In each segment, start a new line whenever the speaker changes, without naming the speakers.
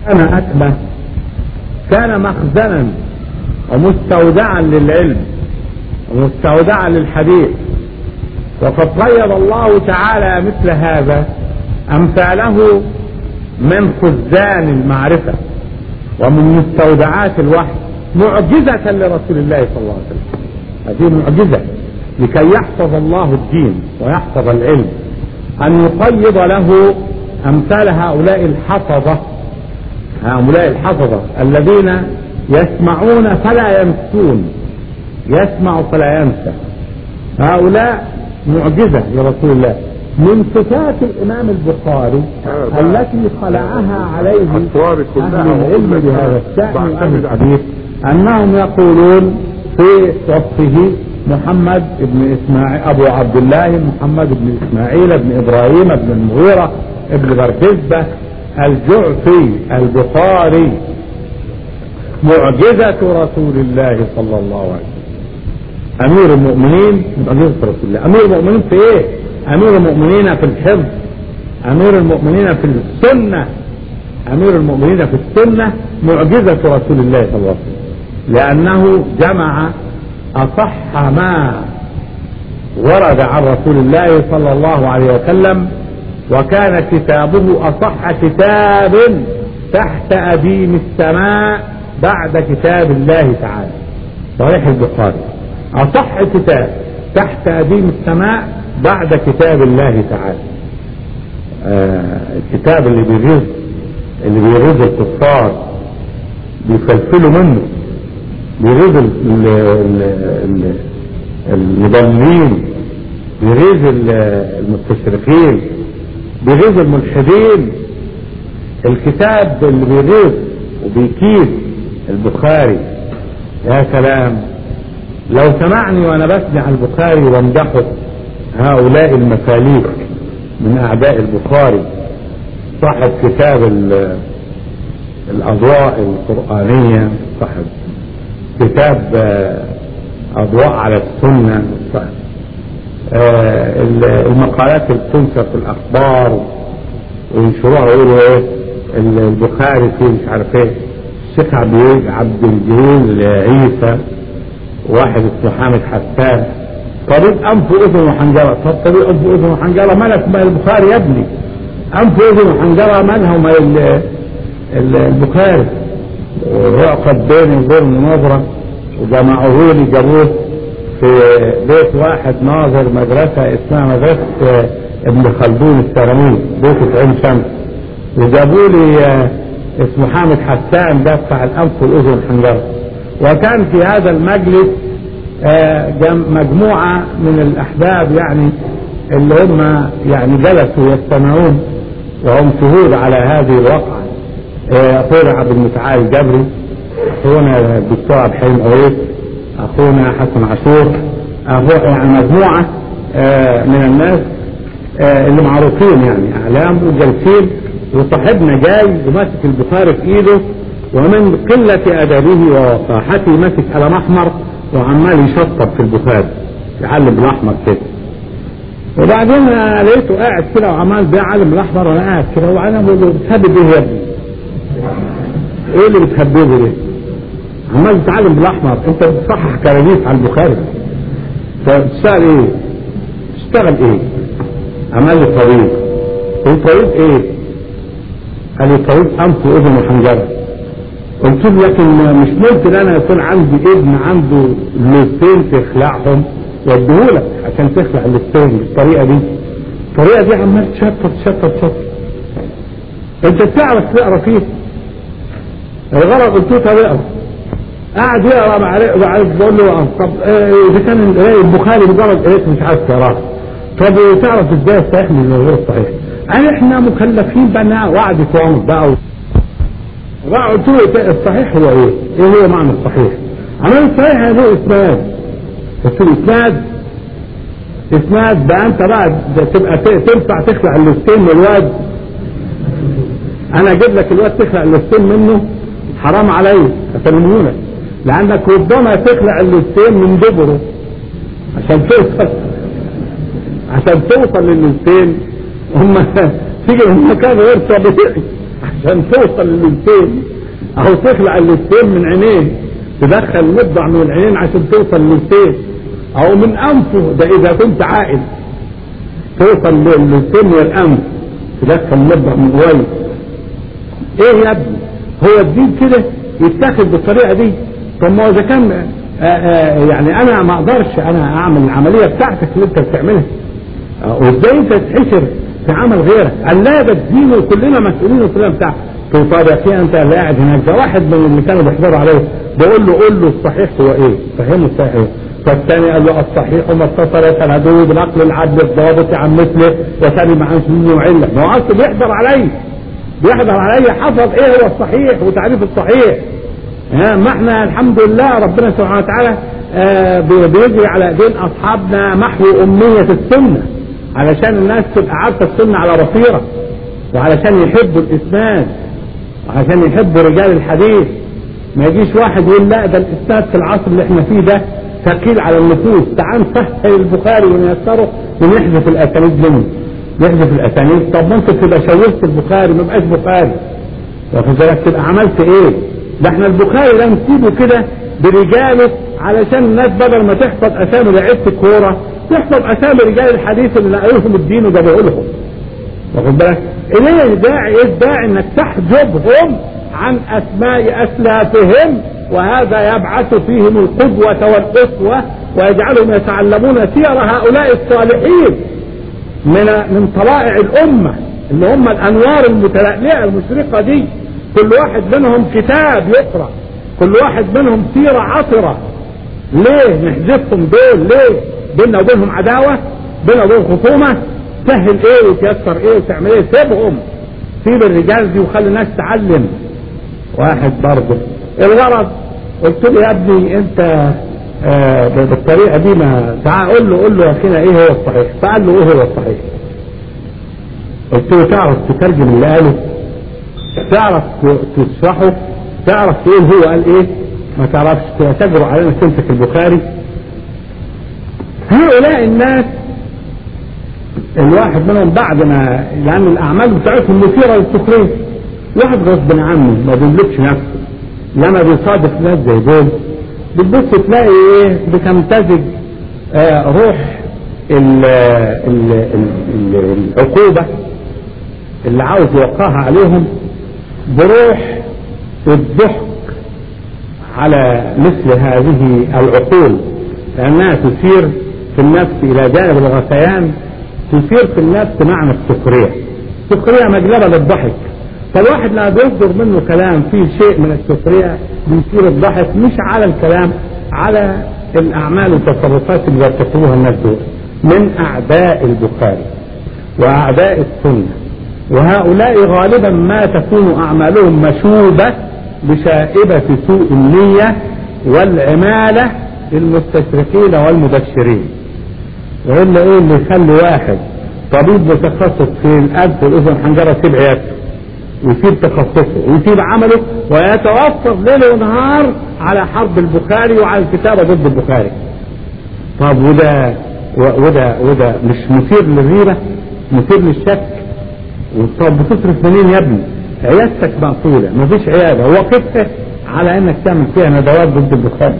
كان أكمة كان مخزنا ومستودعا للعلم ومستودعا للحديث وقد قيض الله تعالى مثل هذا أمثاله من خزان المعرفة ومن مستودعات الوحي معجزة لرسول الله صلى الله عليه وسلم هذه معجزة لكي يحفظ الله الدين ويحفظ العلم أن يقيض له أمثال هؤلاء الحفظة هؤلاء الحفظة الذين يسمعون فلا ينسون يسمع فلا ينسى هؤلاء معجزة لرسول الله من صفات الإمام البخاري التي خلعها عليه أهل العلم بهذا الشأن وأهل الحديث أنهم يقولون في وصفه محمد بن إسماعيل أبو عبد الله محمد بن إسماعيل بن إبراهيم بن المغيرة بن بركزبة الجعفي البخاري معجزة رسول الله صلى الله عليه وسلم أمير المؤمنين معجزة رسول الله أمير المؤمنين في إيه؟ أمير المؤمنين في الحفظ أمير المؤمنين في السنة أمير المؤمنين في السنة معجزة رسول الله صلى الله عليه وسلم لأنه جمع أصح ما ورد عن رسول الله صلى الله عليه وسلم وكان كتابه أصح كتاب تحت أديم السماء بعد كتاب الله تعالى صحيح البخاري أصح كتاب تحت أديم السماء بعد كتاب الله تعالى آه الكتاب اللي بيغيظ اللي بيغيظ الكفار بيفلفلوا منه بيغيظ المضلين بيغيظ المستشرقين بيغيظ الملحدين الكتاب اللي بيغيظ وبيكيد البخاري يا سلام لو سمعني وانا بسمع البخاري وامدحه هؤلاء المفاليك من اعداء البخاري صاحب كتاب الاضواء القرآنية صاحب كتاب اضواء على السنة صاحب المقالات اللي بتنشر في الاخبار وينشروها ويقولوا ايه البخاري فيه مش عارف ايه الشيخ عبد عبد الجليل عيسى واحد اسمه حامد حسان طبيب انف واذن وحنجره طب طبيب انف واذن وحنجره مالك مال البخاري يا ابني انف واذن وحنجره مالها ومال البخاري ويعقد بيني وبين مناظره وجمعوه لي جابوه في بيت واحد ناظر مدرسة اسمها مدرسة ابن خلدون السرمي بيت عين شمس وجابوا لي اسمه حامد حسان ده بتاع الانف والاذن والحنجره وكان في هذا المجلس مجموعة من الأحباب يعني اللي هم يعني جلسوا يستمعون وهم شهود على هذه الواقعة أخونا عبد المتعال الجبري أخونا الدكتور عبد الحليم أويس أخونا حسن عاشور أخو يعني مجموعة من الناس اللي معروفين يعني أعلام وجالسين وصاحبنا جاي وماسك البخاري في إيده ومن قلة أدبه ووقاحته ماسك قلم أحمر وعمال يشطب في البخاري يعلم بالأحمر كده وبعدين لقيته قاعد كده وعمال بيعلم بالأحمر وأنا قاعد كده وأنا بقول له بتهبب إيه يا ابني؟ إيه اللي بتهببه ده؟ عمال بتتعلم بالأحمر أنت بتصحح كراريس على البخاري فبتشتغل إيه؟ بتشتغل إيه؟ عمال لي طبيب قلت طبيب إيه؟ قال لي طبيب أنف وأذن وحنجرة قلت له لكن مش ممكن انا يكون عندي ابن عنده لستين تخلعهم واديهولك عشان تخلع اللستين بالطريقه دي الطريقه دي عمال تشطط تشطط تشطط انت بتعرف تقرا فيه الغرض قلت له طب اقرا قاعد يقرا مع بقول له طب اذا كان البخاري مجرد قريت مش عارف تقراه طب تعرف ازاي الصحيح من الغير الصحيح؟ قال احنا مكلفين بقى وعد صامت بقى قلت له الصحيح هو ايه؟ ايه هو معنى الصحيح؟ عمل الصحيح له اسناد قلت له اسناد اسناد بقى انت بقى تبقى تنفع تخلع اللستين من الواد انا اجيب لك الواد تخلع اللستين منه حرام علي اتمنهولك لانك ربما تخلع اللستين من دبره عشان توصل عشان توصل للستين هم تيجي من مكان غير طبيعي عشان توصل للسين او تخلع اللسين من عينيه تدخل مضع من العينين عشان توصل للسين او من انفه ده اذا كنت عائل توصل للسن والانف تدخل مضع من قوي ايه يا ابني هو الدين كده يتاخد بالطريقه دي طب ما هو اذا كان آآ آآ يعني انا ما اقدرش انا اعمل العمليه بتاعتك اللي انت بتعملها وازاي انت تتحشر في عمل غيرك قال لا ده الدين وكلنا مسؤولين وكلنا بتاع طب يا اخي انت اللي قاعد هناك ده واحد من اللي كانوا بيحضروا عليه بقول له قول له الصحيح هو ايه؟ فهمه الصحيح ايه؟ فالثاني قال له الصحيح ما اتصل سنده بنقل العدل الضابط عن مثله وسلم عن سنه وعله ما هو اصله بيحضر علي بيحضر علي حفظ ايه هو الصحيح وتعريف الصحيح ها ما احنا الحمد لله ربنا سبحانه وتعالى آه بيجري على ايدين اصحابنا محو اميه السنه علشان الناس تبقى عارفه السنه على بصيره وعلشان يحبوا الاسناد وعشان يحبوا رجال الحديث ما يجيش واحد يقول لا ده الاسناد في العصر اللي احنا فيه ده ثقيل على النفوس تعال نسهل البخاري ونيسره ونحذف الاسانيد منه نحذف الاسانيد طب ما انت تبقى شوشت البخاري ما بقاش بخاري واخد بالك تبقى عملت ايه؟ ده احنا البخاري ده نسيبه كده برجاله علشان الناس بدل ما تحفظ اسامي لعيبه الكوره تحفظ اسامي رجال الحديث اللي نقلوهم الدين وجابوه لهم واخد بالك؟ ايه الداعي ايه الداعي انك تحجبهم عن اسماء اسلافهم وهذا يبعث فيهم القدوة والأسوة ويجعلهم يتعلمون سير هؤلاء الصالحين من من طلائع الأمة اللي هم الأنوار المتلألئة المشرقة دي كل واحد منهم كتاب يقرأ كل واحد منهم سيرة عطرة ليه نحذفهم دول ليه بيننا وبينهم عداوة بيننا وبينهم خصومة سهل ايه وتيسر ايه وتعمل ايه سيبهم سيب الرجال دي وخلي الناس تعلم واحد برضه الغرض قلت له يا ابني انت آه بالطريقه دي ما تعال قول له قول له يا اخينا ايه هو الصحيح فقال له ايه هو الصحيح قلت له تعرف تترجم اللي قاله تعرف تشرحه تعرف تقول هو قال ايه ما تعرفش تجرؤ علينا تمسك البخاري هؤلاء الناس الواحد منهم بعد ما لان الاعمال بتاعتهم مثيره للسخريه واحد غصب عنه ما بيملكش نفسه لما بيصادف ناس زي دول بتبص تلاقي ايه بتمتزج آه روح ال ال ال العقوبة اللي عاوز يوقعها عليهم بروح الضحك على مثل هذه العقول لأنها تثير في النفس إلى جانب الغثيان تثير في النفس معنى السخرية السخرية مجلبة للضحك فالواحد لما بيصدر منه كلام فيه شيء من السخرية بيصير الضحك مش على الكلام على الأعمال والتصرفات اللي بيرتكبوها الناس دول من أعداء البخاري وأعداء السنة وهؤلاء غالبا ما تكون أعمالهم مشوبة بشائبة سوء النية والعمالة المستشرقين والمبشرين وإلا إيه اللي يخلي واحد طبيب متخصص في الأنف والأذن الحنجرة يسيب عيادته ويسيب تخصصه ويسيب عمله ويتوفر ليل ونهار على حرب البخاري وعلى الكتابة ضد البخاري طب وده وده وده مش مثير للغيرة مثير للشك طب بتصرف منين يا ابني عيادتك مقفولة مفيش عيادة وقفت على انك تعمل فيها ندوات ضد البخاري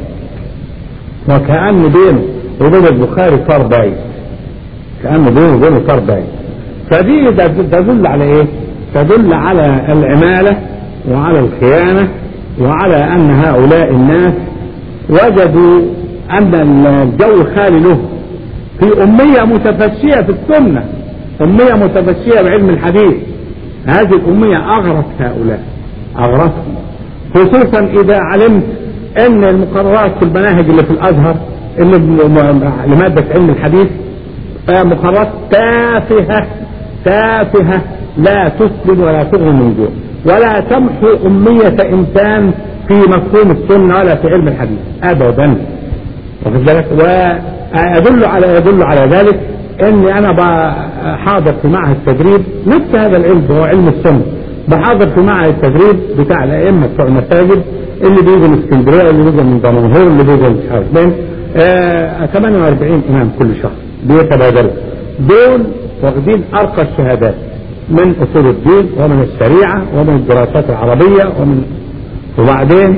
وكأن بينه وبين البخاري صار باين كأن بينه وبينه صار باين فدي تدل على ايه تدل على العمالة وعلى الخيانة وعلى ان هؤلاء الناس وجدوا ان الجو خالي له في امية متفشية في السنة امية متفشية بعلم الحديث هذه الامية اغرت هؤلاء اغرتهم خصوصا اذا علمت ان المقررات في المناهج اللي في الازهر اللي لمادة علم الحديث مقررات تافهة تافهة لا تسلم ولا تغني من جوع ولا تمحو أمية إنسان في مفهوم السنة ولا في علم الحديث أبدا واخد بالك ويدل على يدل على ذلك اني انا بحاضر في معهد التدريب نفس هذا العلم هو علم السنه بحاضر في معهد التدريب بتاع الائمه بتوع المساجد اللي بيجوا من اسكندريه اللي بيجوا من دمنهور اللي بيجوا من مش عارف فين آه 48 امام كل شهر بيتبادلوا دول واخدين ارقى الشهادات من اصول الدين ومن الشريعه ومن الدراسات العربيه ومن وبعدين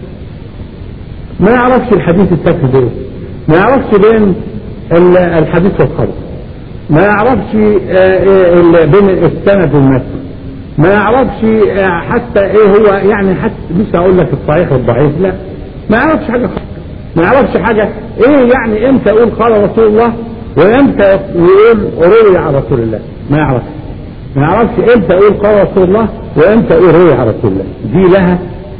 ما يعرفش الحديث التافه ده ما يعرفش بين الحديث والخبر ما يعرفش بين السند والمتن ما يعرفش حتى ايه هو يعني حتى مش هقول لك الصحيح والضعيف لا ما يعرفش حاجه خالص ما يعرفش حاجه ايه يعني امتى يقول قال رسول الله وامتى يقول روي عن رسول الله ما يعرفش ما يعرفش امتى يقول قال رسول الله وامتى يقول روي عن رسول الله دي لها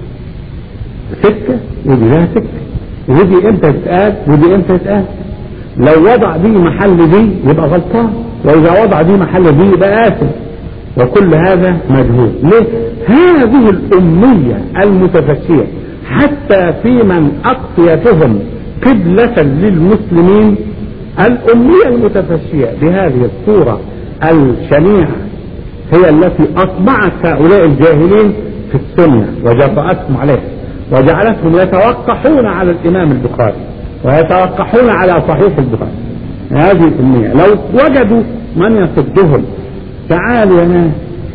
سكه ودي لها سكه ودي امتى تتقال ودي امتى تتقال لو وضع دي محل دي يبقى غلطان واذا وضع دي محل دي يبقى آثم وكل هذا مجهول ليه هذه الأمية المتفشية حتى في من أقصيتهم قبلة للمسلمين الأمية المتفشية بهذه الصورة الشنيعة هي التي أطبعت هؤلاء الجاهلين في السنة وجرأتهم عليها وجعلتهم يتوقحون على الإمام البخاري ويتوقحون على صحيح البخاري هذه الأمية لو وجدوا من يصدهم تعالوا يا ناس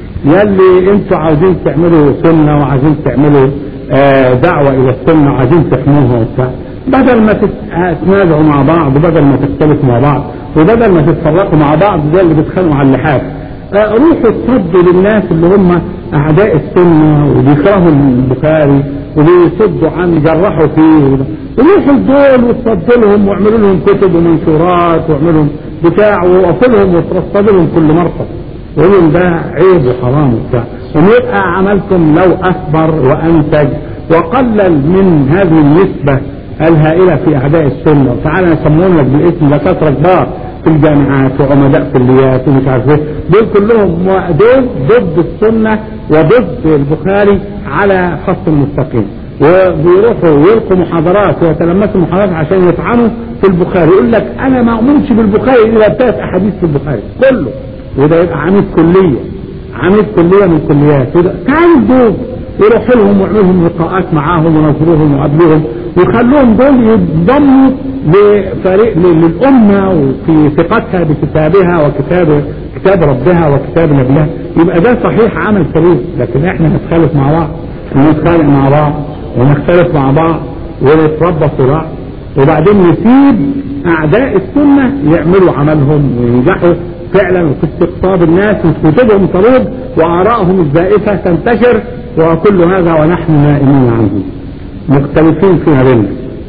يلي انتوا عاوزين تعملوا سنة وعايزين تعملوا آه دعوة إلى السنة وعايزين تحموها وبتاع بدل ما تتنازعوا مع بعض وبدل ما تختلفوا مع بعض وبدل ما تتفرقوا مع بعض زي اللي بيتخانقوا على اللحاف آه روحوا تصدوا للناس اللي هم أعداء السنة وبيكرهوا البخاري وبيصدوا عن جرحوا فيه روحوا دول وتصدوا لهم واعملوا لهم كتب ومنشورات واعملوا لهم بتاع ووقفوا لهم وترصدوا لهم كل مرة ويقولوا ده عيب وحرام وبتاع ويبقى عملكم لو أكبر وأنتج وقلل من هذه النسبة الهائلة في أعداء السنة وتعالى يسمون لك بالاسم دكاترة كبار في الجامعات وعمداء كليات ومش عارف ايه دول كلهم دول ضد السنة وضد البخاري على خط المستقيم وبيروحوا ويلقوا محاضرات ويتلمسوا محاضرات عشان يطعنوا في البخاري يقول لك انا ما اؤمنش بالبخاري الا بثلاث احاديث في البخاري كله وده يبقى عميد كليه عميد كليه من الكليات وده تعالوا دول يروحوا لهم ويعملوا لقاءات معاهم ونظروهم وقابلوهم ويخلوهم دول ينضموا لفريق للامه وفي ثقتها بكتابها وكتاب كتاب ربها وكتاب نبيها يبقى ده صحيح عمل كبير لكن احنا نتخالف مع بعض ونتخانق مع بعض ونختلف مع بعض ونتربى صراع وبعدين نسيب اعداء السنه يعملوا عملهم وينجحوا فعلا في استقطاب الناس وكتبهم تروج وارائهم الزائفه تنتشر وكل هذا ونحن نائمين عنهم مختلفين فيما بيننا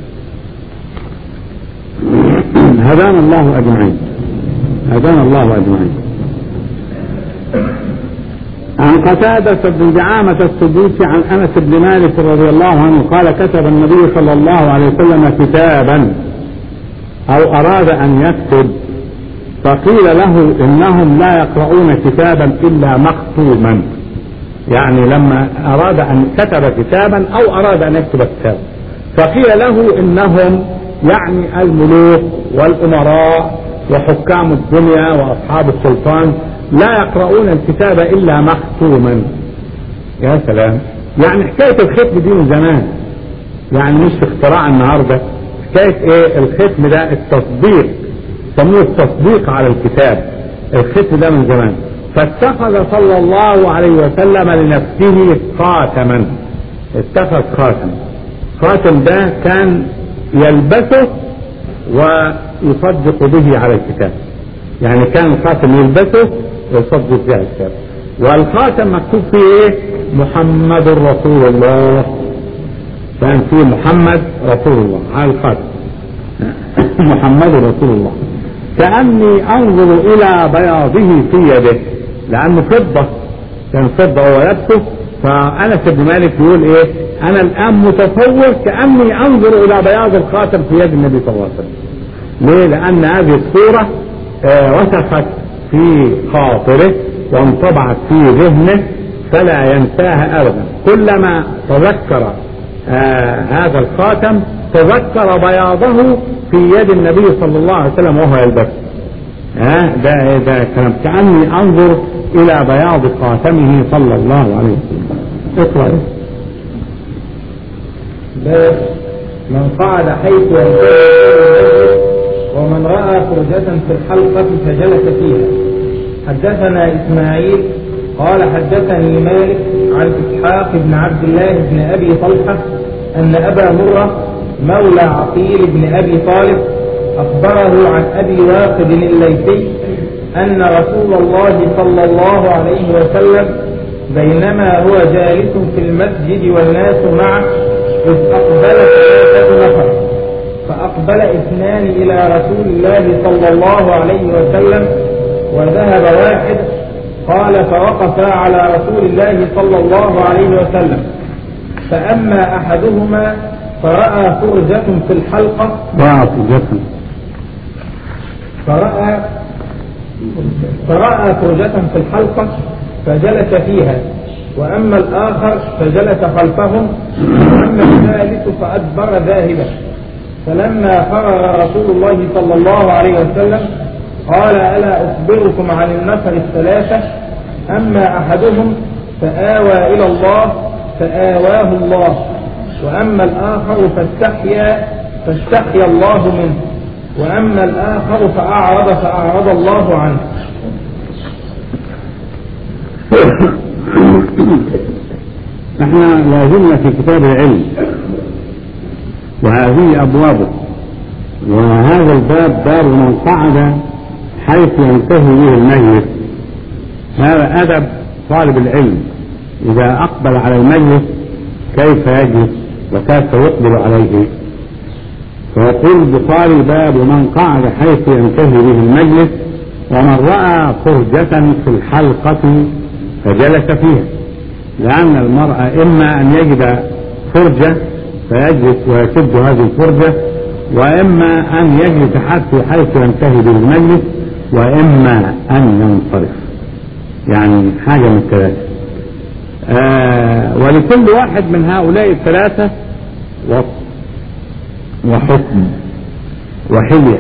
هدانا الله اجمعين هدانا الله اجمعين عن قتادة بن دعامة السدوسي عن أنس بن مالك رضي الله عنه قال كتب النبي صلى الله عليه وسلم كتابا أو أراد أن يكتب فقيل له إنهم لا يقرؤون كتابا إلا مختوما يعني لما أراد أن كتب كتابا أو أراد أن يكتب كتابا فقيل له إنهم يعني الملوك والأمراء وحكام الدنيا وأصحاب السلطان لا يقرؤون الكتاب إلا مختوما يا سلام يعني حكاية الختم دي من زمان يعني مش اختراع النهاردة حكاية ايه الختم ده التصديق سموه التصديق على الكتاب الختم ده من زمان فاتخذ صلى الله عليه وسلم لنفسه خاتما اتخذ خاتم خاتم ده كان يلبسه ويصدق به على الكتاب يعني كان الخاتم يلبسه ويصدق به على الكتاب والخاتم مكتوب فيه ايه محمد رسول الله كان فيه محمد رسول الله على الخاتم محمد رسول الله كأني أنظر إلى بياضه في يده لأنه فضة كان فضة وهو لابسه فأنس بن مالك يقول إيه أنا الآن متصور كأني أنظر إلى بياض الخاتم في يد النبي صلى الله عليه وسلم ليه؟ لأن هذه الصورة آه وسخت في خاطره وانطبعت في ذهنه فلا ينساها أبدا كلما تذكر آه هذا الخاتم تذكر بياضه في يد النبي صلى الله عليه وسلم وهو يلبسه ها آه ده ده كلام كأني أنظر إلى بياض خاتمه صلى الله عليه وسلم اقرأ
باب من قعد حيث ومن رأى فرجة في الحلقة فجلس فيها حدثنا إسماعيل قال حدثني مالك عن إسحاق بن عبد الله بن أبي طلحة أن أبا مرة مولى عقيل بن أبي طالب أخبره عن أبي واقد الليثي أن رسول الله صلى الله عليه وسلم بينما هو جالس في المسجد والناس معه إذ أقبل ثلاثة نفر فأقبل اثنان إلى رسول الله صلى الله عليه وسلم وذهب واحد قال فوقف على رسول الله صلى الله عليه وسلم فأما أحدهما فرأى فرجة في الحلقة
رأى فرجة
فرأى فرأى فرجة في الحلقة فجلس فيها وأما الآخر فجلس خلفهم وأما الثالث فأدبر ذاهبا فلما فرغ رسول الله صلى الله عليه وسلم قال ألا أخبركم عن النفر الثلاثة أما أحدهم فآوى إلى الله فآواه الله وأما الآخر فاستحيا فاستحيا الله منه وأما الآخر فأعرض فأعرض الله عنه
احنا لازلنا في كتاب العلم وهذه أبوابه وهذا الباب باب من قعد حيث ينتهي به المجلس هذا أدب طالب العلم إذا أقبل على المجلس كيف يجلس وكيف يقبل عليه فيقول البخاري باب من قعد حيث ينتهي به المجلس ومن رأى فرجة في الحلقة فجلس فيها لأن المرأة إما أن يجد فرجة فيجلس ويسد هذه الفرجة وإما أن يجلس حتى حيث ينتهي به المجلس وإما أن ينصرف يعني حاجة من الثلاثة آه ولكل واحد من هؤلاء الثلاثة وصف وحكم وحلية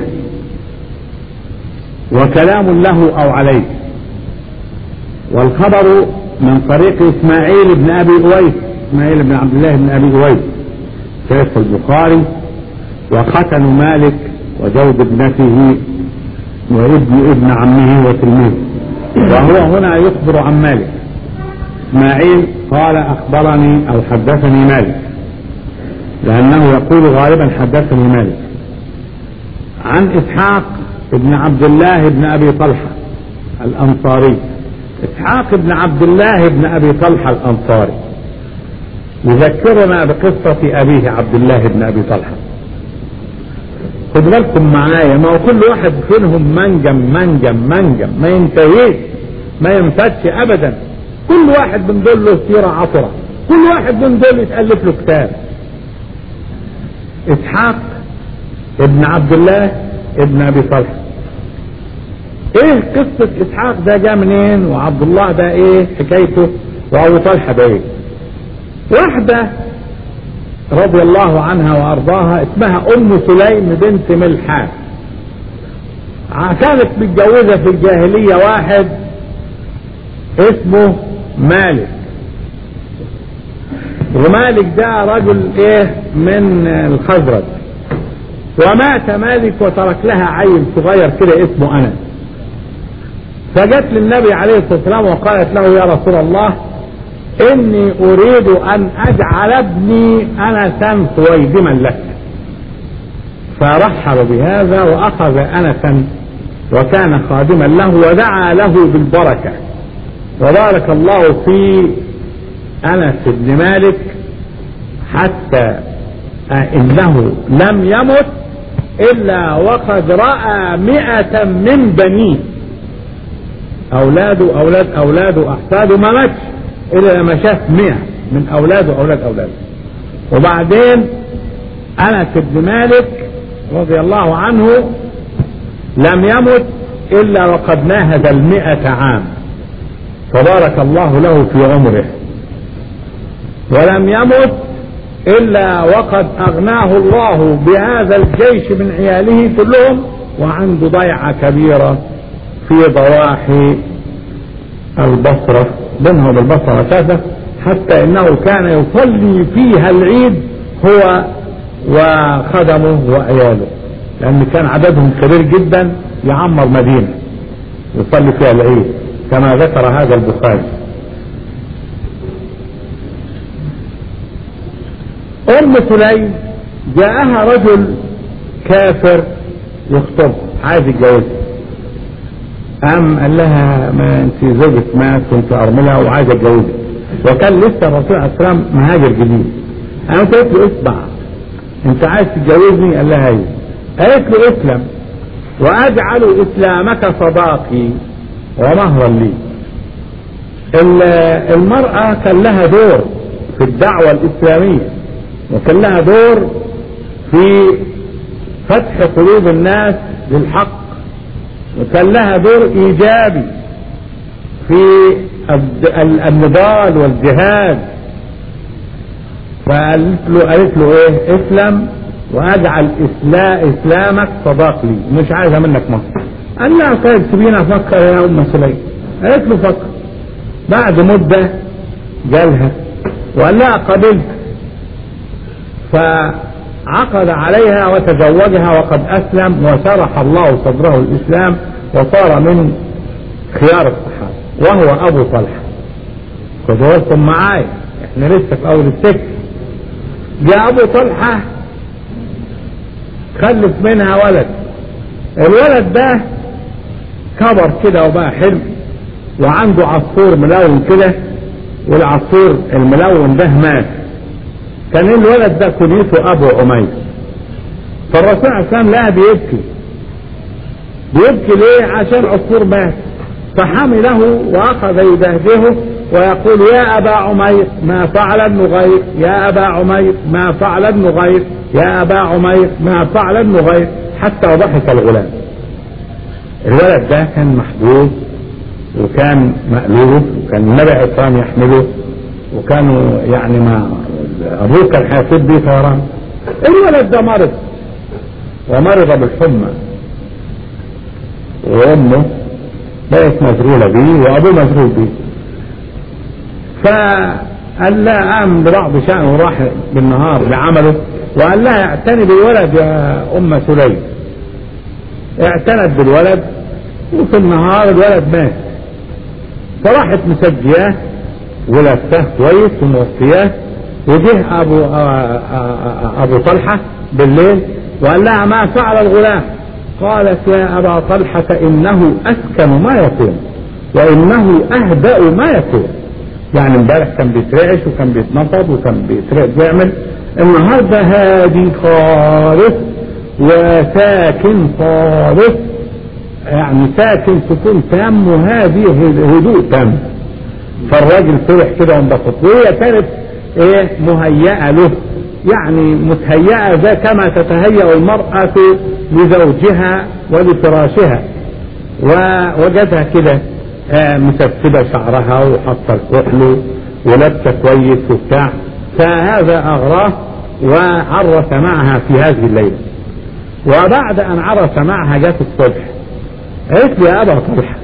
وكلام له أو عليه والخبر من طريق إسماعيل بن أبي أويس إسماعيل بن عبد الله بن أبي أويس شيخ البخاري وختن مالك وزوج ابنته وابن ابن عمه وتلميذه وهو هنا يخبر عن مالك اسماعيل قال اخبرني او حدثني مالك لانه يقول غالبا حدثني مالك عن اسحاق ابن عبد الله بن ابي طلحه الانصاري اسحاق بن عبد الله بن ابي طلحه الانصاري يذكرنا بقصه ابيه عبد الله بن ابي طلحه خد بالكم معايا ما هو كل واحد فينهم منجم منجم منجم ما ينتهيش ما ينفتش ابدا كل واحد من دول له سيره عطره كل واحد من دول يتالف له كتاب اسحاق ابن عبد الله ابن ابي طلحه ايه قصه اسحاق ده جاء منين وعبد الله ده ايه حكايته وابو طلحه ده ايه واحده رضي الله عنها وارضاها اسمها ام سليم بنت ملحان كانت متجوزه في الجاهليه واحد اسمه مالك ومالك ده رجل ايه من الخزرج ومات مالك وترك لها عيل صغير كده اسمه انس فجت للنبي عليه الصلاه والسلام وقالت له يا رسول الله اني اريد ان اجعل ابني انسا خويدما لك فرحب بهذا واخذ انسا وكان خادما له ودعا له بالبركه وبارك الله في انس بن مالك حتى انه لم يمت الا وقد راى مئة من بنيه اولاده اولاد اولاده احفاده ما ماتش الا لما شاف مئة من اولاده واولاد اولاده وبعدين انس بن مالك رضي الله عنه لم يمت الا وقد ناهز المئة عام فبارك الله له في عمره ولم يمت الا وقد اغناه الله بهذا الجيش من عياله كلهم وعنده ضيعة كبيرة في ضواحي البصرة بينها وبين البصرة مسافة حتى انه كان يصلي فيها العيد هو وخدمه وعياله لان كان عددهم كبير جدا يعمر مدينة يصلي فيها العيد كما ذكر هذا البخاري ام سليم جاءها رجل كافر يخطب عايز يتجوزها قام قال لها ما انت زوجك مات كنت ارملها وعايز اتجوزك وكان لسه الرسول عليه السلام مهاجر جديد قامت قالت له اسمع انت عايز تتجوزني قال لها ايوه قالت له اسلم واجعل اسلامك صداقي ومهرا لي المرأة كان لها دور في الدعوة الإسلامية وكان لها دور في فتح قلوب الناس للحق وكان لها دور ايجابي في النضال والجهاد فقالت له قالت له ايه اسلم واجعل إسلا اسلامك صداق لي مش عايزه منك مصر قال لها طيب سيبيني افكر يا ام سليم قالت له فكر بعد مده جالها وقال لها قبلت فعقد عليها وتزوجها وقد اسلم وشرح الله صدره الاسلام وصار من خيار الصحابه وهو ابو طلحه خدوا بالكم معايا احنا لسه في اول السكه جاء ابو طلحه خلف منها ولد الولد ده كبر كده وبقى حلو وعنده عصفور ملون كده والعصفور الملون ده مات كان الولد ده كنيته ابو عمير فالرسول عليه السلام لقى بيبكي بيبكي ليه عشان عصفور مات فحمله واخذ يبهدله ويقول يا ابا عمير ما فعل النغير يا ابا عمير ما فعل النغير يا ابا عمير ما فعل النغير حتى ضحك الغلام الولد ده كان محبوب وكان مألوف وكان النبي عليه الصلاه يحمله وكانوا يعني ما ابوه كان حاسب بيه طيران الولد ده مرض ومرض بالحمى وامه بقت مشغولة بيه وابوه مشغول بيه فقال لها قام ببعض شأنه وراح بالنهار لعمله وقال لها اعتني بالولد يا ام سليم اعتنت بالولد وفي النهار الولد مات فراحت مسجياه ولدته كويس وموفياه وجه ابو ابو طلحه بالليل وقال لها ما فعل الغلام قالت يا ابا طلحه انه اسكن ما يكون وانه اهدا ما يكون يعني امبارح كان بيترعش وكان بيتنفض وكان بيترعش بيعمل النهارده هادي خالص وساكن خالص يعني ساكن سكون تام وهادي هدوء تام فالراجل فرح كده وانبسط وهي كانت ايه مهيئة له يعني متهيئة زي كما تتهيأ المرأة لزوجها ولفراشها ووجدها كده آه مسبسبة شعرها وحاطة الكحل ولابسة كويس وبتاع فهذا أغراه وعرس معها في هذه الليلة وبعد أن عرس معها جاءت الصبح قالت لي يا أبا طلحة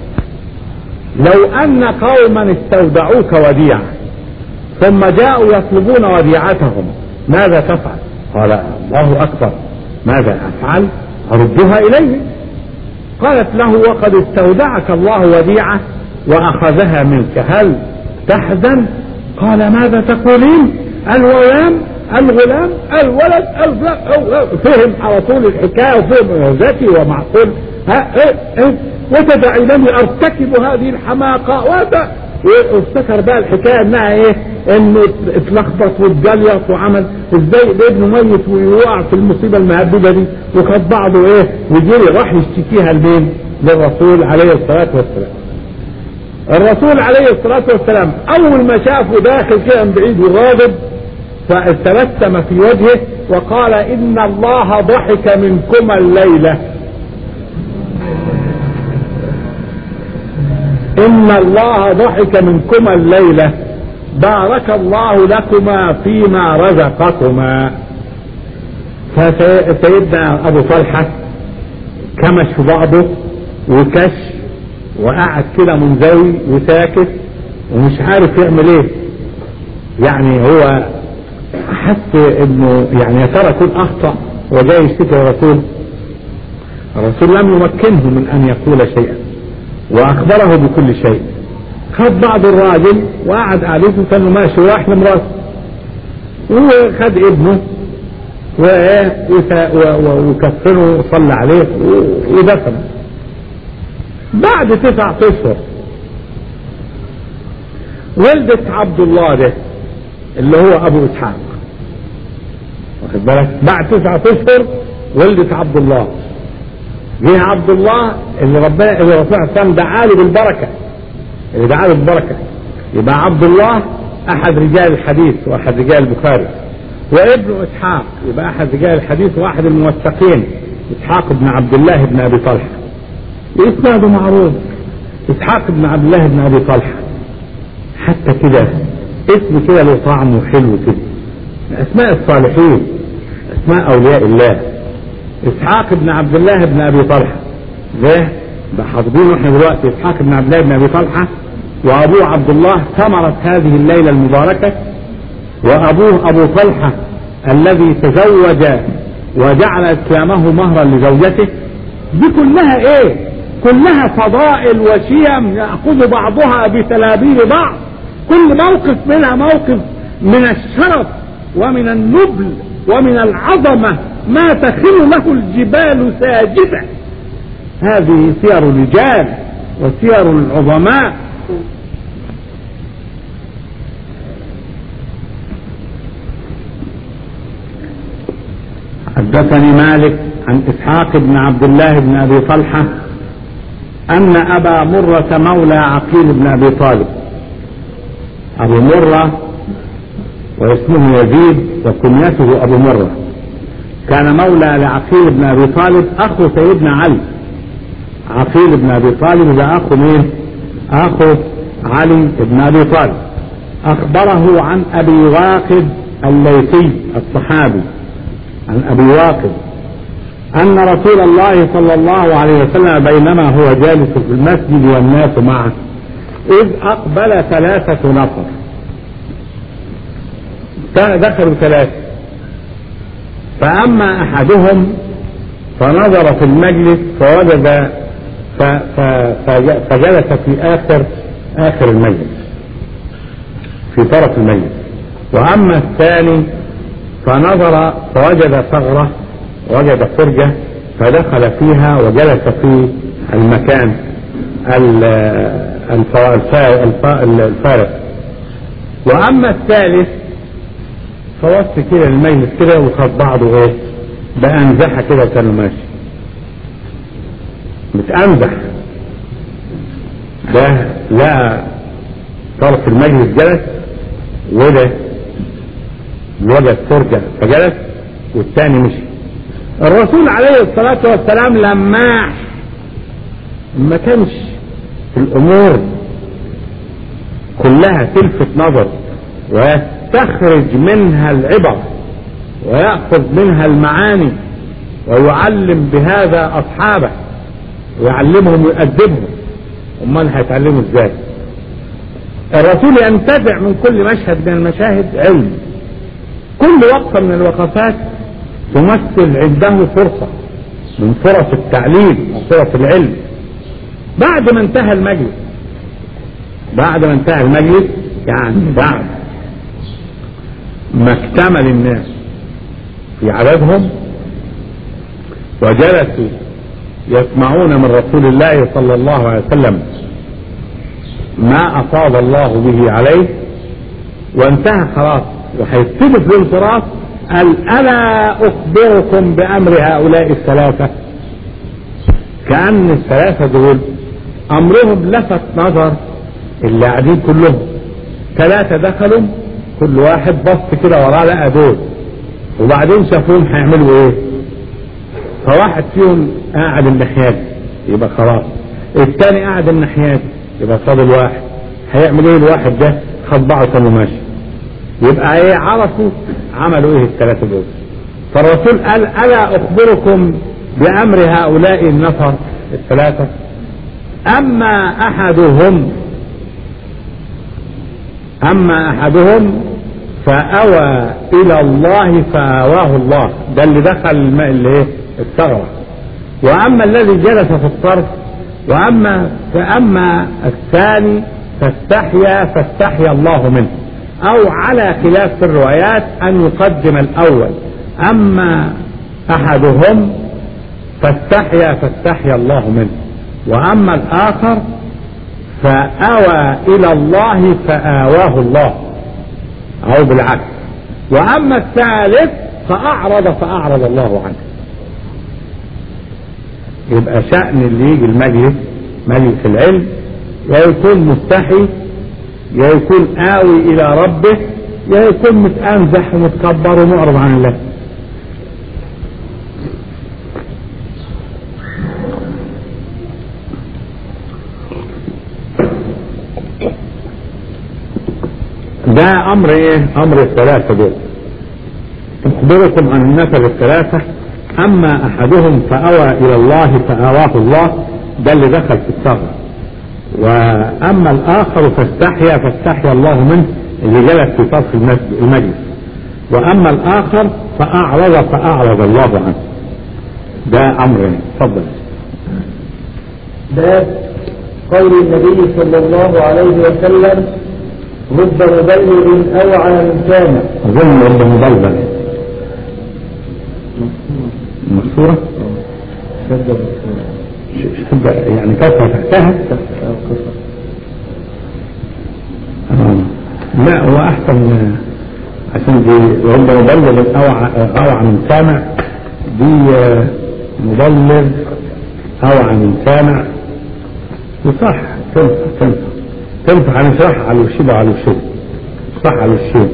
لو أن قوما استودعوك وديعة ثم جاءوا يطلبون وديعتهم ماذا تفعل قال الله أكبر ماذا أفعل أردها إليه قالت له وقد استودعك الله وديعة وأخذها منك هل تحزن قال ماذا تقولين الغلام الغلام الولد الغلام فهم على طول الحكاية وفهم ذكي ومعقول ها ايه ايه وتدعينني ارتكب هذه الحماقة وهذا وافتكر بقى الحكاية انها ايه انه اتلخبط واتجليط وعمل ازاي ابنه ميت ويقع في المصيبة المهببة دي وخد بعضه ايه وجري راح يشتكيها لمين للرسول عليه الصلاة والسلام الرسول عليه الصلاة والسلام اول ما شافه داخل كده من بعيد وغاضب فتبسم في وجهه وقال ان الله ضحك منكما الليله إن الله ضحك منكما الليلة بارك الله لكما فيما رزقكما فسيدنا أبو طلحة كمش في بعضه وكش وقعد كده منزوي وساكت ومش عارف يعمل ايه يعني هو حس انه يعني يا ترى يكون اخطا وجاي يشتكي الرسول الرسول لم يمكنه من ان يقول شيئا واخبره بكل شيء خد بعض الراجل وقعد قعدته كانه ماشي راح لمراته وخد ابنه وايه وس- و- و- وكفنه وصلى عليه و- ودفنه بعد تسعة اشهر ولدت عبد الله ده اللي هو ابو اسحاق واخد بالك بعد تسعة اشهر ولدت عبد الله جه عبد الله اللي ربنا اللي الرسول عليه السلام دعا له بالبركه اللي دعا له بالبركه يبقى عبد الله احد رجال الحديث واحد رجال البخاري وابن اسحاق يبقى احد رجال الحديث واحد الموثقين اسحاق بن عبد الله بن ابي طلحه اسناده معروف اسحاق بن عبد الله بن ابي طلحه حتى كده اسم كده له طعم وحلو كده من اسماء الصالحين اسماء اولياء الله اسحاق بن عبد الله بن ابي طلحه ده ده حافظينه احنا دلوقتي اسحاق بن عبد الله بن ابي طلحه وابوه عبد الله ثمرة هذه الليلة المباركة وابوه ابو طلحة الذي تزوج وجعل اسلامه مهرا لزوجته دي كلها ايه كلها فضائل وشيم يأخذ بعضها بتلابيب بعض كل موقف منها موقف من الشرف ومن النبل ومن العظمة ما تخل له الجبال ساجدة هذه سير الرجال وسير العظماء حدثني مالك عن اسحاق بن عبد الله بن ابي طلحه ان ابا مره مولى عقيل بن ابي طالب ابو مره واسمه يزيد وكنيته ابو مره كان مولى لعقيل بن ابي طالب اخو سيدنا علي عقيل بن ابي طالب ده اخو مين اخو علي بن ابي طالب اخبره عن ابي واقد الليثي الصحابي عن ابي واقد ان رسول الله صلى الله عليه وسلم بينما هو جالس في المسجد والناس معه اذ اقبل ثلاثه نفر دخلوا ثلاثه فاما احدهم فنظر في المجلس فوجد ف ف فجلس في اخر اخر المجلس في طرف المجلس واما الثاني فنظر فوجد ثغرة وجد فرجة فدخل فيها وجلس في المكان الفارغ واما الثالث فوص كده المجلس كده وخد بعضه ايه بأنزحة كده وكان ماشي متأنزح ده لا طرف المجلس جلس وده وجد فرجة فجلس والثاني مشي الرسول عليه الصلاة والسلام لماح ما كانش في الأمور كلها تلفت نظر ويستخرج منها العبر ويأخذ منها المعاني ويعلم بهذا أصحابه ويعلمهم ويؤدبهم أمال هيتعلموا ازاي الرسول ينتزع من كل مشهد من المشاهد علم كل وقفة من الوقفات تمثل عنده فرصة من فرص التعليم وفرص العلم بعد ما انتهى المجلس بعد ما انتهى المجلس يعني بعد ما اكتمل الناس في عددهم وجلسوا يسمعون من رسول الله صلى الله عليه وسلم ما أفاض الله به عليه وانتهى خلاص وهيبتدي في الانصراف قال ألا أخبركم بأمر هؤلاء الثلاثة كأن الثلاثة دول أمرهم لفت نظر اللي قاعدين كلهم ثلاثة دخلوا كل واحد بص كده وراه لقى دول وبعدين شافوهم هيعملوا ايه فواحد فيهم قاعد الناحية دي يبقى خلاص الثاني قاعد الناحية دي يبقى فاضل واحد هيعمل ايه الواحد ده خد بعضه كانوا ماشي يبقى ايه عرفوا عملوا ايه الثلاثة دول فالرسول قال الا اخبركم بامر هؤلاء النفر الثلاثة اما احدهم اما احدهم فاوى الى الله فاواه الله ده اللي دخل الماء اللي ايه الثغرة واما الذي جلس في الطرف وأما فأما الثاني فاستحيا فاستحيا الله منه أو على خلاف في الروايات أن يقدم الأول أما أحدهم فاستحيا فاستحيا الله منه وأما الآخر فأوى إلى الله فآواه الله أو بالعكس وأما الثالث فأعرض فأعرض الله عنه يبقى شأن اللي يجي المجلس مجلس العلم يا يكون مستحي يا يكون آوي إلى ربه يا يكون متأنزح ومتكبر ومعرض عن الله ده امر ايه امر الثلاثة دول اخبركم عن النفر الثلاثة اما احدهم فاوى الى الله فاواه الله ده اللي دخل في الثغرة واما الاخر فاستحيا فاستحيا الله منه اللي جلس في طرف المجلس واما الاخر فاعرض فاعرض الله عنه ده امر تفضل
باب قول النبي صلى الله عليه وسلم رب مبلغ اوعى من سامع
اظن رب مبلغ مكسورة شد يعني كسرة تحتها آه. لا هو احسن عشان دي رب مبلغ اوعى اوعى من سامع دي مبلغ اوعى من سامع وصح تنفع تنفع تنفع نشرحها على الوشيب وعلى الوشيب صح على الوشيب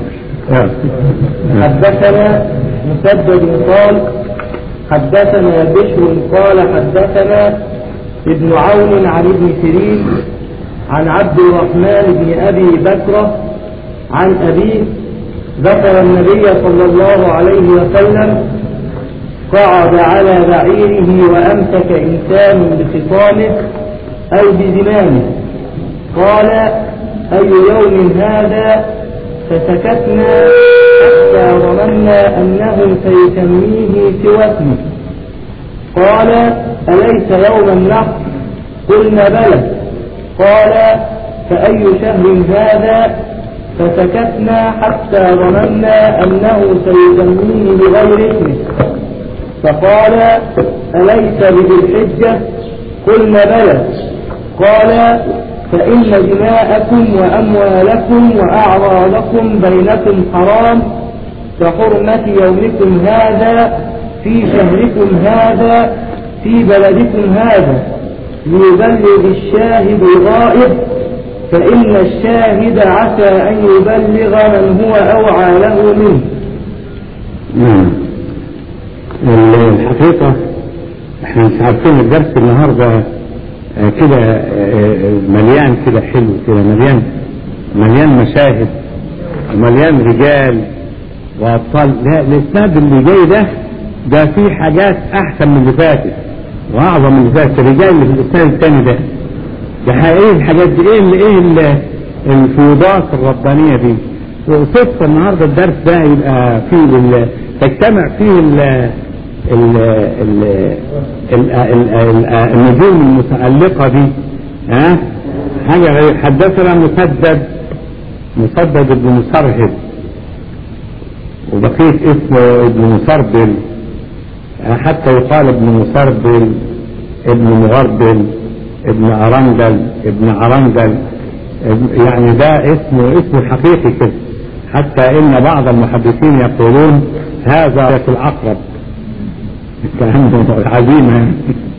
حدثنا مسدد قال حدثنا بشر قال حدثنا ابن عون عن ابن سيرين عن عبد الرحمن بن ابي بكر عن ابيه ذكر النبي صلى الله عليه وسلم قعد على بعيره وامسك انسان بخصامه اي بزمامه قال اي يوم هذا فسكتنا حتى ظننا انه سيسميه سوى اسمه قال اليس يوم النحر قلنا بلى قال فاي شهر هذا فسكتنا حتى ظننا انه سيسميه بغير اسمه فقال اليس بذي الحجه قلنا بلى قال فإن دماءكم وأموالكم وأعراضكم بينكم حرام كحرمة يومكم هذا في شهركم هذا في بلدكم هذا ليبلغ الشاهد الغائب فإن الشاهد عسى أن يبلغ من هو أوعى له منه
نعم الحقيقة احنا مش عارفين الدرس النهارده كده مليان كده حلو كده مليان مليان مشاهد ومليان رجال وابطال لا الاسناد اللي جاي ده ده فيه حاجات احسن من اللي فاتت واعظم من اللي فاتت الرجال اللي في الاسناد الثاني ده ده ايه الحاجات دي ايه اللي ايه اللي الفيوضات الربانيه دي وصدفه النهارده الدرس ده يبقى فيه تجتمع فيه ال ال ال ال ال النجوم المتألقة دي ها حاجة غير حدثنا مسدد مسدد ابن مسرهد وبقية اسمه ابن مسربل حتى يقال ابن مسربل ابن مغربل ابن أرندل ابن أرندل يعني ده اسمه اسمه حقيقي كده حتى ان بعض المحدثين يقولون هذا في العقرب كأنه عزيمة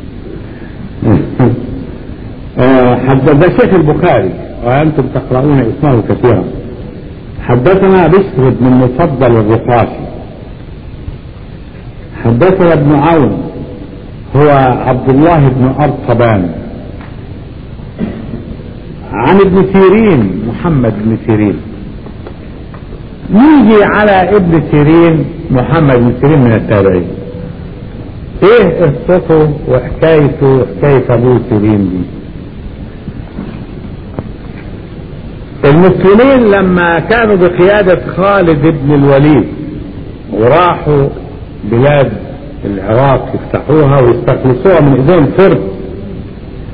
حدث الشيخ البخاري وأنتم تقرؤون اسمه كثيرا حدثنا بشر بن المفضل الرقاشي حدثنا ابن عون هو عبد الله بن أرطبان عن ابن سيرين محمد بن سيرين نيجي على ابن سيرين محمد بن سيرين من التابعين ايه قصته وحكايته وحكاية ابو سيرين دي المسلمين لما كانوا بقيادة خالد بن الوليد وراحوا بلاد العراق يفتحوها ويستخلصوها من ايدين فرد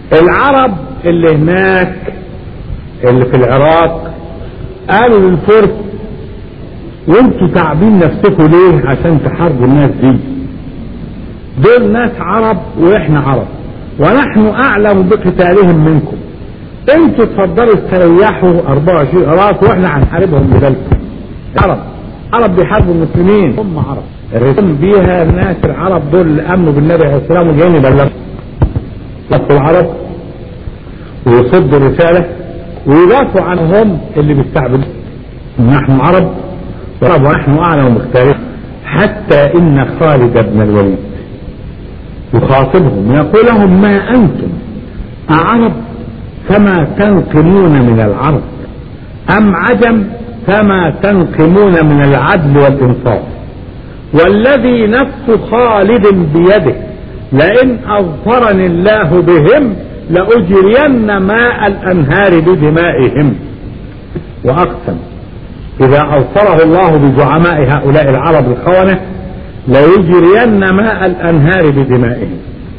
العرب اللي هناك اللي في العراق قالوا للفرس وانتوا تعبين نفسكم ليه عشان تحاربوا الناس دي دول ناس عرب واحنا عرب ونحن اعلم بقتالهم منكم انتوا تفضلوا تريحوا 24 عراق واحنا هنحاربهم ببالكم عرب عرب بيحاربوا المسلمين هم عرب الرسم بيها الناس العرب دول اللي امنوا بالنبي عليه السلام وجايين يبلغوا يصفوا العرب ويصدوا الرسالة ويدافعوا عنهم اللي بيستعبدوا نحن عرب وعرب ونحن اعلم مختلف حتى ان خالد بن الوليد يخاطبهم يقول لهم ما انتم اعرب فما تنقمون من العرب ام عجم فما تنقمون من العدل والانصاف والذي نفس خالد بيده لئن اظفرني الله بهم لاجرين ماء الانهار بدمائهم واقسم اذا اظفره الله بزعماء هؤلاء العرب الخونه ليجرين ماء الانهار بدمائهم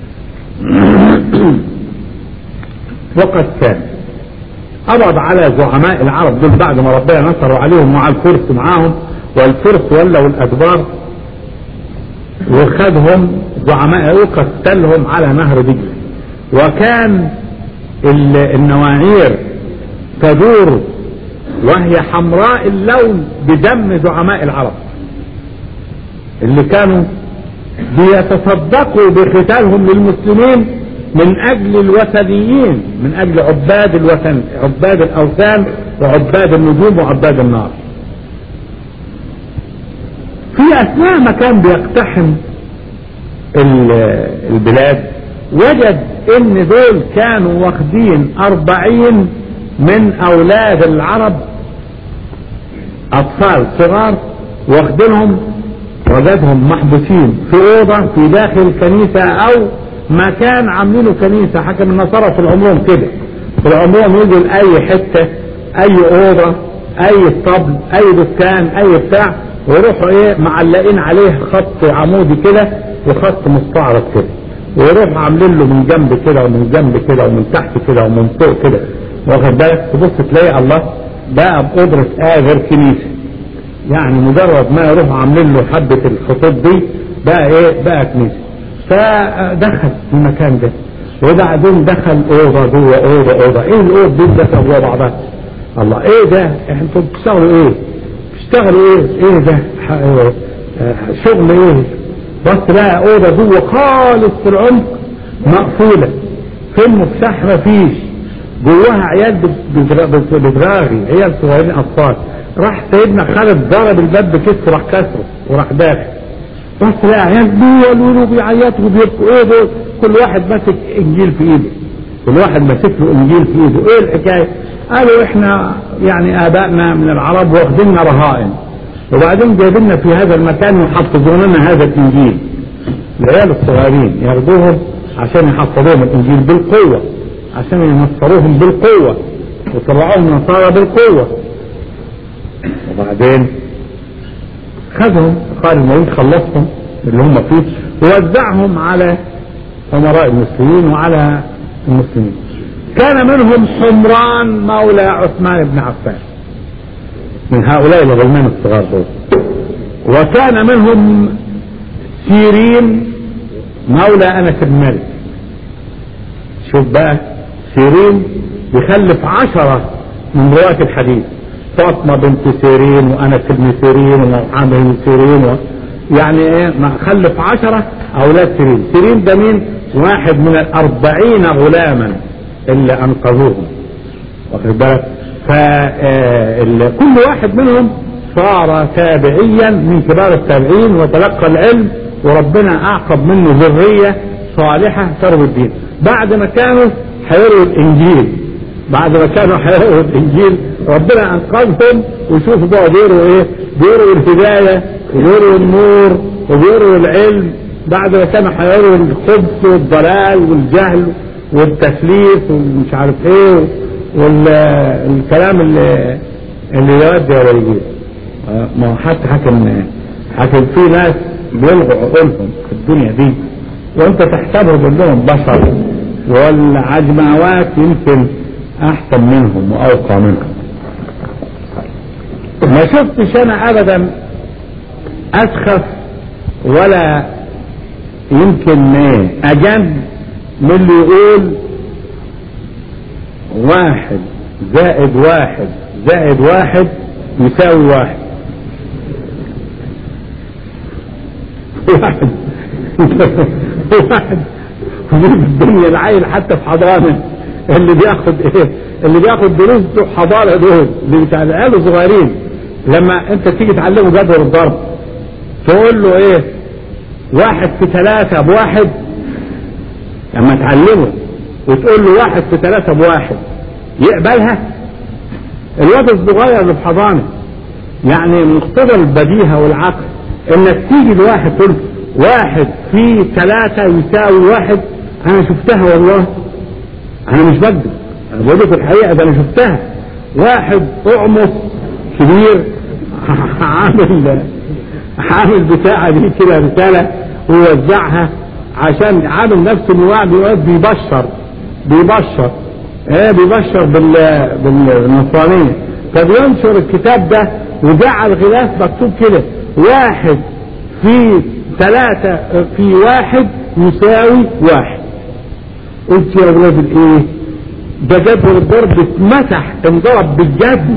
وقد كان قبض على زعماء العرب دول بعد ما ربنا نصروا عليهم مع الفرس معاهم والفرس ولوا الادبار وخدهم زعماء وقتلهم على نهر دجله وكان النواعير تدور وهي حمراء اللون بدم زعماء العرب اللي كانوا بيتصدقوا بقتالهم للمسلمين من اجل الوثنيين من اجل عباد الوثن عباد الاوثان وعباد النجوم وعباد النار في اثناء ما كان بيقتحم البلاد وجد ان دول كانوا واخدين اربعين من اولاد العرب اطفال صغار واخدينهم وجدهم محبوسين في اوضه في داخل الكنيسه او مكان عاملينه كنيسه حكم النصارى في العموم كده في العموم يجوا لاي حته اي اوضه اي اسطبل اي دكان اي بتاع ويروحوا ايه معلقين عليه خط عمودي كده وخط مستعرض كده ويروحوا عاملين له من جنب كده ومن جنب كده ومن تحت كده ومن فوق كده واخد بالك تبص تلاقي الله بقى بقدرة آه غير كنيسة يعني مجرد ما يروحوا عاملين له حبة الخطوط دي بقى ايه بقى كنيسة فدخل المكان ده وبعدين دخل اوضه جوه اوضه اوضه ايه الاوضه دي دخل جوه بعضها الله ايه ده انتوا بتشتغلوا ايه بتشتغلوا ايه ايه ده شغل ايه بس بقى اوضه جوه خالص في العمق مقفوله في المفتاح مفيش جواها عيال بتراغي عيال صغيرين اطفال راح سيدنا خالد ضرب الباب بكتفه راح كسره وراح داخل بس لا عيال بيقولوا بيعيطوا وبيبكوا ايه دول كل واحد ماسك انجيل في ايده كل واحد ماسك له انجيل في ايده ايه الحكايه قالوا احنا يعني ابائنا من العرب واخديننا رهائن وبعدين جايبيننا في هذا المكان ويحفظون لنا هذا الانجيل العيال الصغيرين ياخدوهم عشان يحفظوهم الانجيل بالقوه عشان ينصروهم بالقوه وطلعوهم نصارى بالقوه وبعدين خدهم قال المولود خلصهم اللي هم فيه ووزعهم على امراء المسلمين وعلى المسلمين كان منهم حمران مولى عثمان بن عفان من هؤلاء الغلمان الصغار دول وكان منهم سيرين مولى انس بن مالك شوف بقى سيرين يخلف عشرة من رواة الحديث فاطمة بنت سيرين وانس بن سيرين ومحمد بن سيرين و... يعني ايه ما خلف عشرة اولاد سيرين سيرين ده مين واحد من الاربعين غلاما اللي انقذوهم واخد بالك فكل واحد منهم صار تابعيا من كبار التابعين وتلقى العلم وربنا اعقب منه ذرية صالحة تروي الدين بعد ما كانوا هيروا الانجيل بعد ما كانوا هيروا الانجيل ربنا انقذهم وشوفوا بقى بيروا ايه بيروا الهداية وبيروا النور وبيروا العلم بعد ما كانوا هيروا الخبث والضلال والجهل والتسليف ومش عارف ايه والكلام اللي اللي يودي ولا يجيب ما هو حتى حكم حكم في ناس بيلغوا عقولهم في الدنيا دي وانت تحسبهم انهم بشر والعجماوات يمكن احسن منهم واوقع منهم ما شفتش انا ابدا اسخف ولا يمكن اجن من اللي يقول واحد زائد واحد زائد واحد يساوي واحد واحد واحد في الدنيا العيل حتى في حضانة اللي بياخد ايه اللي بياخد دروس بتوع حضانة دول اللي بتاع العيال الصغيرين لما انت تيجي تعلمه جدول الضرب تقول له ايه واحد في ثلاثة بواحد لما تعلمه وتقول له واحد في ثلاثة بواحد يقبلها الواد الصغير اللي في حضانة يعني مقتضى البديهة والعقل انك تيجي لواحد تقول واحد في ثلاثة يساوي واحد انا شفتها والله انا مش بكذب انا بقول لك الحقيقة ده انا شفتها واحد اعمص كبير عامل عامل بتاعة دي كده رسالة ويوزعها عشان عامل نفسه انه قاعد يقعد بيبشر بيبشر ايه بيبشر بال بالنصرانية فبينشر الكتاب ده وجعل غلاف مكتوب كده واحد في ثلاثة في واحد يساوي واحد قلت يا ولاد الايه ده جدول الضرب اتمسح انضرب بالجد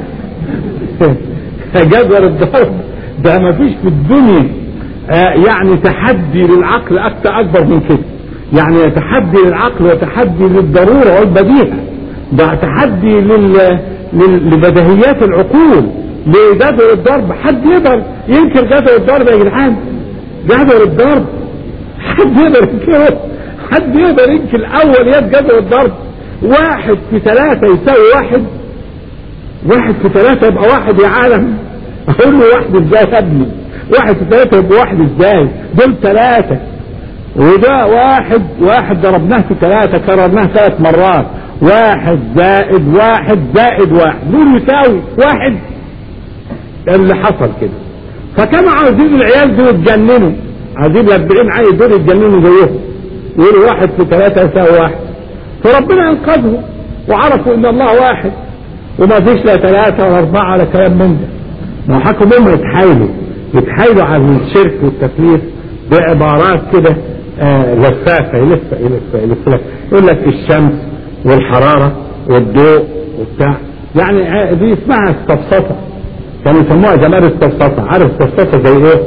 جدول الضرب ده ما فيش في الدنيا آه يعني تحدي للعقل اكتر اكبر من كده يعني تحدي للعقل وتحدي للضرورة والبديهة ده تحدي لل... لل... لبديهيات العقول لجدول الضرب حد يقدر ينكر جدول الضرب يا جدعان جدول الضرب حد يقدر ينكره حد يقدر ينكر اوليات جدول الضرب واحد في ثلاثة يساوي واحد واحد في ثلاثة يبقى واحد يا عالم اقول له واحد ازاي يا ابني واحد في ثلاثة يبقى واحد ازاي دول ثلاثة وده واحد واحد ضربناه في ثلاثة كررناه ثلاث مرات واحد زائد واحد زائد واحد دول يساوي واحد اللي حصل كده فكانوا عاوزين العيال دول يتجننوا عايزين الأربعين عيل دول يتجننوا زيهم يقولوا واحد في ثلاثة يساوي واحد فربنا انقذهم وعرفوا ان الله واحد وما فيش لا ثلاثة ولا أربعة ولا كلام من ده ما حكوا منهم يتحايلوا يتحايلوا على الشرك والتكليف بعبارات كده آه لفافة يلف يلف يلف لك يقول لك الشمس والحرارة والضوء وبتاع يعني دي اسمها استفسطة كانوا يسموها زمان استفسطة عارف استفسطة زي ايه؟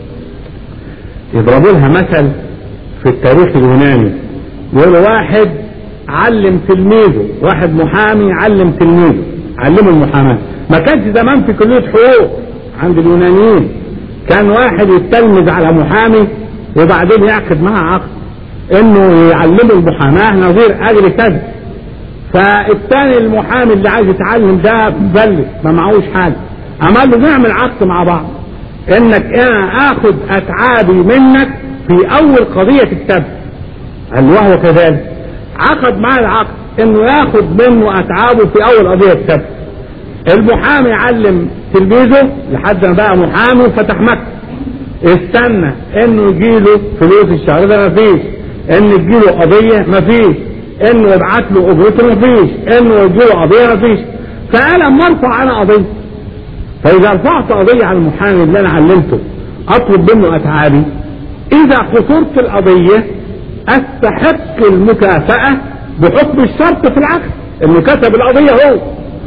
يضربوا لها مثل في التاريخ اليوناني يقولوا واحد علم تلميذه واحد محامي علم تلميذه علمه المحاماة ما كانش زمان في كلية حقوق عند اليونانيين كان واحد يتلمذ على محامي وبعدين يعقد معاه عقد انه يعلمه المحاماة نظير اجر كذا فالثاني المحامي اللي عايز يتعلم ده مبلغ ما معهوش حاجة عمل له نعمل عقد مع بعض انك انا اخد اتعابي منك في اول قضية تكتب قال وهو كذلك عقد معاه العقد انه ياخد منه اتعابه في اول قضية تكتب المحامي علم تلميذه لحد ما بقى محامي وفتح مكتب استنى انه يجيله فلوس الشهر ده مفيش ان تجيله قضية مفيش انه يبعت له اجرته مفيش انه يجيله قضية مفيش فقال اما ارفع انا قضية فاذا رفعت قضية على المحامي اللي انا علمته اطلب منه اتعابي اذا خسرت القضية استحق المكافأة بحكم الشرط في العقد انه كتب القضية هو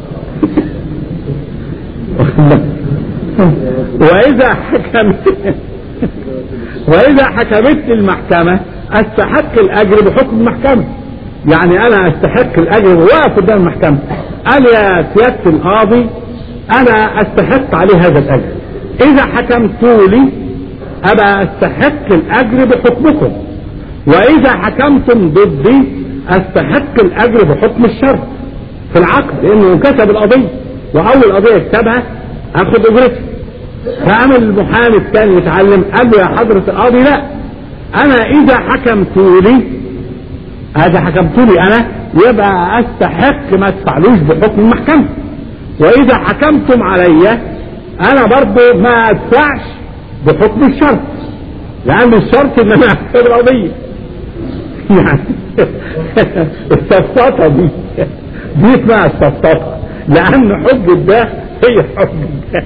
واذا حكمت واذا حكمت المحكمة استحق الاجر بحكم المحكمة يعني انا استحق الاجر واقف قدام المحكمة قال يا سيادة القاضي انا استحق عليه هذا الاجر اذا حكمتوا لي ابى استحق الاجر بحكمكم واذا حكمتم ضدي استحق الاجر بحكم الشرط في العقد لانه كتب القضية واول قضية يكتبها اخد اجرتي فقام المحامي الثاني يتعلم قال له يا حضرة القاضي لا انا اذا حكمتوا لي هذا حكمتوا لي انا يبقى استحق ما ادفعلوش بحكم المحكمة واذا حكمتم علي انا برضه ما ادفعش بحكم الشرط لان الشرط ان انا اكتب القضية يعني السفسطة دي دي اسمها السفسطة لأن حجة ده هي حجة ده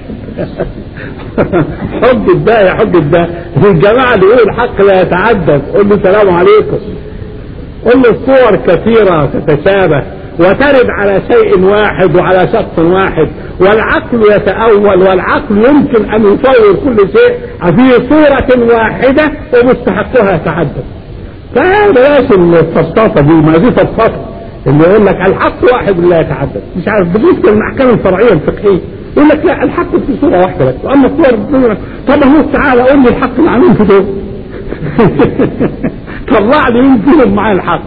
حجة ده هي حجة ده الجماعة اللي يقول الحق لا يتعدد قول له السلام عليكم قل له الصور كثيرة تتشابه وترد على شيء واحد وعلى شخص واحد والعقل يتأول والعقل يمكن أن يصور كل شيء في صورة واحدة ومستحقها يتعدد فبلاش الفصاصة دي ما دي فصاصة اللي يقول لك الحق واحد لا يتعدد مش عارف بالنسبة للأحكام الفرعية الفقهية يقول لك لا الحق في صورة واحدة بس وأما الصور الدنيا طب هو تعالى قول لي الحق العميم في دول طلع لي مين فيهم معاه الحق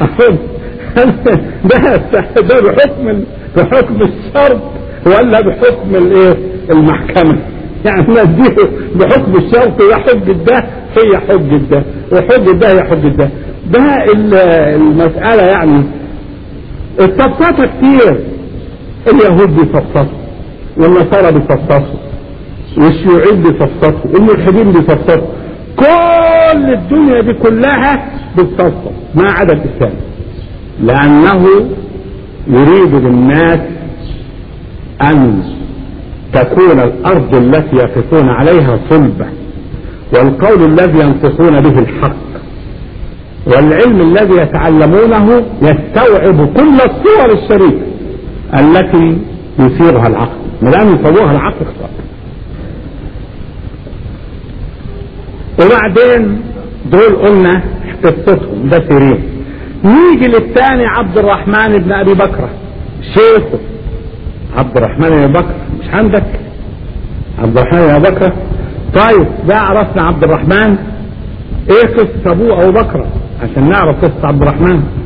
ده ده بحكم بحكم الشرط ولا بحكم الايه المحكمة يعني نديه بحكم الشرط ده حجة ده هي حجة ده وحجة ده هي حجة ده ده المسألة يعني التفصيلة كتير اليهود بيفصصوا والنصارى بيفصصوا والشيوعيين بيفصصوا والملحدين بيفصصوا كل الدنيا دي كلها بتفصل ما عدا الإسلام لأنه يريد للناس أن تكون الأرض التي يقفون عليها صلبة والقول الذي ينطقون به الحق والعلم الذي يتعلمونه يستوعب كل الصور الشريفة التي يصيغها العقل ما دام يصوغها العقل خطأ وبعدين دول قلنا قصتهم ده سيرين نيجي للثاني عبد الرحمن بن ابي بكر شيخه عبد الرحمن بن ابي بكر مش عندك عبد الرحمن بن ابي بكر طيب ده عرفنا عبد الرحمن ايه قصه ابوه ابو بكر عشان نعرف قصه عبد الرحمن